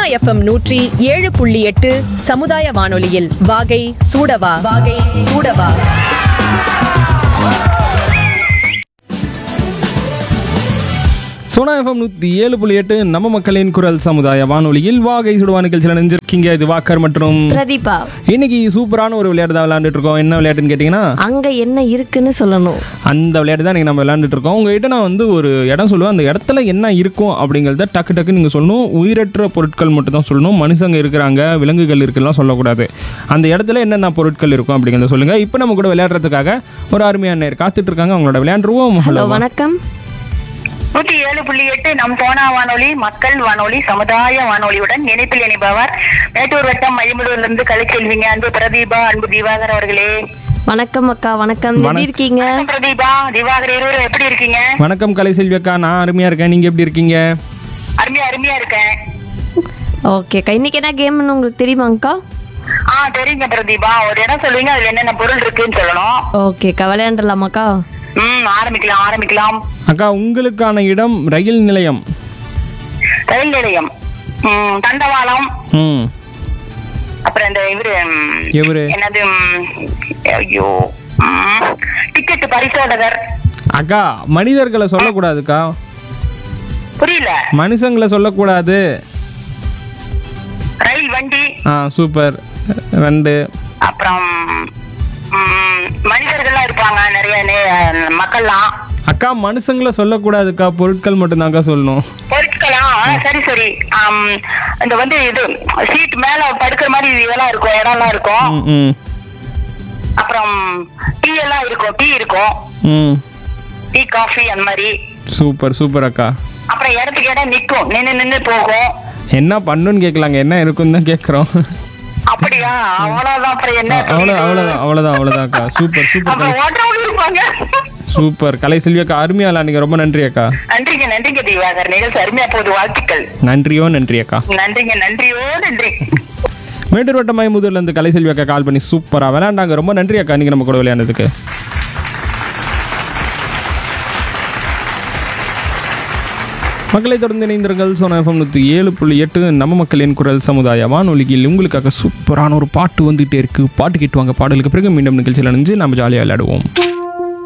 FM நூற்றி ஏழு புள்ளி எட்டு சமுதாய வானொலியில் வாகை சூடவா வாகை சூடவா சோனா எஃப்எம் நூற்றி ஏழு புள்ளி எட்டு நம்ம மக்களின் குரல் சமுதாய வானொலியில் வாகை சுடுவா நிகழ்ச்சியில் நினைஞ்சிருக்கீங்க இது வாக்கர் மற்றும் பிரதீபா இன்னைக்கு சூப்பரான ஒரு விளையாட்டு தான் விளையாண்டுட்டு இருக்கோம் என்ன விளையாட்டுன்னு கேட்டிங்கன்னா அங்க என்ன இருக்குன்னு சொல்லணும் அந்த விளையாட்டு தான் நீங்கள் நம்ம விளையாண்டுட்டு இருக்கோம் உங்ககிட்ட நான் வந்து ஒரு இடம் சொல்லுவேன் அந்த இடத்துல என்ன இருக்கும் அப்படிங்கிறத டக்கு டக்கு நீங்கள் சொல்லணும் உயிரற்ற பொருட்கள் மட்டும் தான் சொல்லணும் மனுஷங்க இருக்கிறாங்க விலங்குகள் இருக்குலாம் சொல்லக்கூடாது அந்த இடத்துல என்னென்ன பொருட்கள் இருக்கும் அப்படிங்கிறத சொல்லுங்கள் இப்போ நம்ம கூட விளையாடுறதுக்காக ஒரு அருமையான நேர் காத்துட்டு இருக்காங்க அவங்களோட விளையாண்டுருவோம் ஹலோ ஹலோ வணக்கம் நூற்றி ஏழு புள்ளி எட்டு நம் சோனா வானொலி மக்கள் வானொலி சமுதாய வானொலியுடன் இணைப்பில் இணைப்பவர் மேட்டூர் வட்டம் மயிமுடூர்லிருந்து கலைச்செல்விங்க அன்பு பிரதீபா அன்பு திவாகர் அவர்களே வணக்கம் அக்கா வணக்கம் எப்படி இருக்கீங்க வணக்கம் பிரதீபா திவாகர் இருவரும் எப்படி இருக்கீங்க வணக்கம் கலைசெல்வி அக்கா நான் அருமையாக இருக்கேன் நீங்கள் எப்படி இருக்கீங்க அருமையா அருமையா இருக்கேன் ஓகே அக்கா இன்னைக்கு என்ன கேம்னு உங்களுக்கு தெரியுமாங்க்கா ஆ தெரியுங்க பிரதீபா ஒரு இடம் சொல்லுவீங்க அதுல என்னென்ன பொருள் இருக்குன்னு சொல்லணும் ஓகே அக்கா விளையாண்டலாமாக்கா ம் ஆரம்பிக்கலாம் ஆரம்பிக்கலாம் அக்கா உங்களுக்கான இடம் ரயில் நிலையம் ரயில் நிலையம் ம், தண்டவாளம் ம் அப்புறம் இந்த இவரு ம், எவரு என்னது ம், ஐயோ டிக்கெட் பரிசோதகர் அக்கா மனிதர்களை சொல்லக்கூடாதுக்கா புரியல மனுஷங்களை சொல்லக்கூடாது ரயில் வண்டி ஆ சூப்பர் ரெண்டு அப்புறம் ம், மனிதர்கள்லாம் இருப்பாங்க நிறைய நே- மக்கள்லாம் அக்கா மனுஷங்களை சொல்லக்கூடாதுக்கா பொருட்கள் மட்டும்தான்க்கா சொல்லணும் பொருட்களா ஆ, சரி சரி ஆம், இந்த வந்து இது சீட் மேல படுக்கிற மாதிரி இதெல்லாம் இருக்கும் இடம்லாம் இருக்கும் ம் ம் அப்புறம் டீ எல்லாம் இருக்கும் டீ இருக்கும் ம் டீ காஃபி அந்த மாதிரி சூப்பர் சூப்பர் அக்கா அப்புறம் இடத்துக்கு இடம் நிக்கும் நின்னு நின்னு போகும் என்ன பண்ணுன்னு கேட்கலாங்க என்ன இருக்குன்னு தான் கேட்குறோம் அப்படியா அவ்வளவுதான் அப்புறம் என்ன அவ்வளோ அவ்வளோதான் அவ்வளோதான் அவ்வளோதான் அக்கா சூப்பர் சூப்பர் கலை அப்புறம் ஓட்டுறவங்க இருப்பாங்க சூப்பர் கலை செல்வி அக்கா அருமையா விளாண்டிங்க ரொம்ப நன்றி அக்கா நன்றிங்க நன்றிங்க தீவாகர் நிகழ்ச்சி அருமையா போகுது வாழ்த்துக்கள் நன்றியோ நன்றி அக்கா நன்றிங்க நன்றியோ நன்றி மேட்டூர் வட்டம் மைமுதூர்லேருந்து கலை செல்வி அக்கா கால் பண்ணி சூப்பராக விளையாண்டாங்க ரொம்ப நன்றி அக்கா நீங்கள் நம்ம கூட விளையாண்டதுக்கு மக்களை தொடர்ந்து இணைந்திருங்கள் சோனா எஃப்எம் நூற்றி ஏழு புள்ளி எட்டு நம்ம மக்களின் குரல் சமுதாய வானொலியில் உங்களுக்காக சூப்பரான ஒரு பாட்டு வந்துகிட்டே இருக்கு பாட்டு கேட்டுவாங்க பாடலுக்கு பிறகு மீண்டும் நிகழ்ச்சியில் நினைஞ்சு நம்ம ஜாலியாக விளையாடுவோம்